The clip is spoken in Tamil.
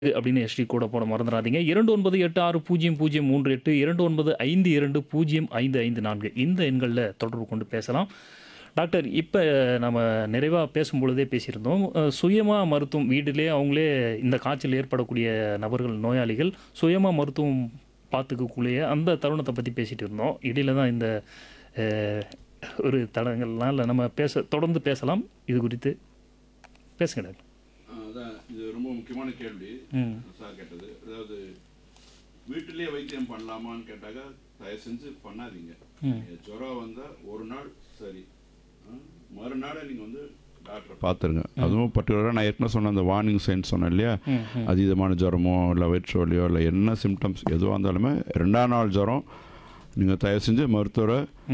அப்படின்னு எஸ்டி கூட போட மறந்துடாதீங்க இரண்டு ஒன்பது எட்டு ஆறு பூஜ்ஜியம் பூஜ்ஜியம் மூன்று எட்டு இரண்டு ஒன்பது ஐந்து இரண்டு பூஜ்ஜியம் ஐந்து ஐந்து நான்கு இந்த எண்களில் தொடர்பு கொண்டு பேசலாம் டாக்டர் இப்போ நம்ம நிறைவாக பேசும்பொழுதே பேசியிருந்தோம் சுயமாக மருத்துவம் வீட்டிலே அவங்களே இந்த காய்ச்சல் ஏற்படக்கூடிய நபர்கள் நோயாளிகள் சுயமாக மருத்துவம் பார்த்துக்கக்கூடிய அந்த தருணத்தை பற்றி பேசிகிட்டு இருந்தோம் இடையில தான் இந்த அஹ், ஒரு தடங்கள்லாம் நம்ம பேச தொடர்ந்து பேசலாம் இது குறித்து பேசுங்க டாக்டர் ஆ, அதான் இது ரொம்ப முக்கியமான கேள்வி ம் சார் கேட்டது அதாவது வீட்டிலேயே வைத்தியம் பண்ணலாமான்னு கேட்டாக்க தயவு செஞ்சு பண்ணாதீங்க ம் ஜுரம் வந்தா ஒரு நாள் சரி ஆ, மறுநாள் நீங்க வந்து டாக்டரை பார்த்துருங்க அதுவும் பர்டிகுலராக நான் ஏற்கனவே சொன்ன அந்த வார்னிங் சைன்ஸ் சொன்னேன் இல்லையா ம் ம் அதீதமான ஜுரமோ இல்லை வயிற்று வலியோ இல்லை என்ன சிம்டம்ஸ் எதுவாக இருந்தாலுமே ரெண்டாம் நாள் ஜுரம் நீங்கள் தயவு செஞ்சு மருத்துவரை